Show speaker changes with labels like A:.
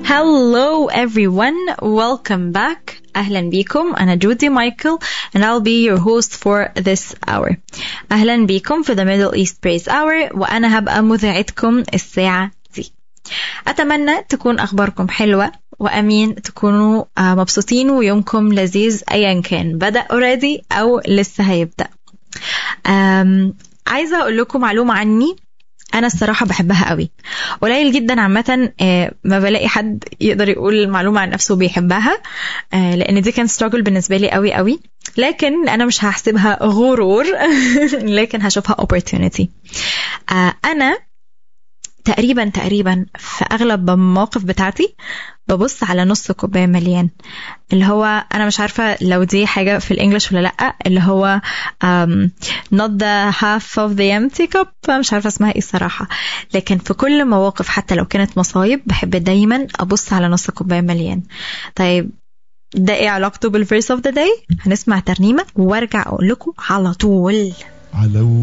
A: Hello everyone, welcome back. أهلا بيكم أنا جودي مايكل and I'll be your host for this hour. أهلا بيكم في the Middle East Praise Hour وأنا هبقى مذيعتكم الساعة دي. أتمنى تكون أخباركم حلوة وأمين تكونوا آه، مبسوطين ويومكم لذيذ أيا كان بدأ already أو لسه هيبدأ. أم، عايزة أقول لكم معلومة عني انا الصراحه بحبها قوي قليل جدا عامه آه، ما بلاقي حد يقدر يقول معلومه عن نفسه بيحبها آه، لان دي كان ستراجل بالنسبه لي قوي قوي لكن انا مش هحسبها غرور لكن هشوفها opportunity آه، انا تقريبا تقريبا في اغلب المواقف بتاعتي ببص على نص كوبايه مليان اللي هو انا مش عارفه لو دي حاجه في الانجليش ولا لا اللي هو um, not the half of the empty cup مش عارفه اسمها ايه الصراحه لكن في كل مواقف حتى لو كانت مصايب بحب دايما ابص على نص كوبايه مليان طيب ده ايه علاقته بالفيرس اوف ذا داي هنسمع ترنيمه وارجع اقول لكم على طول
B: على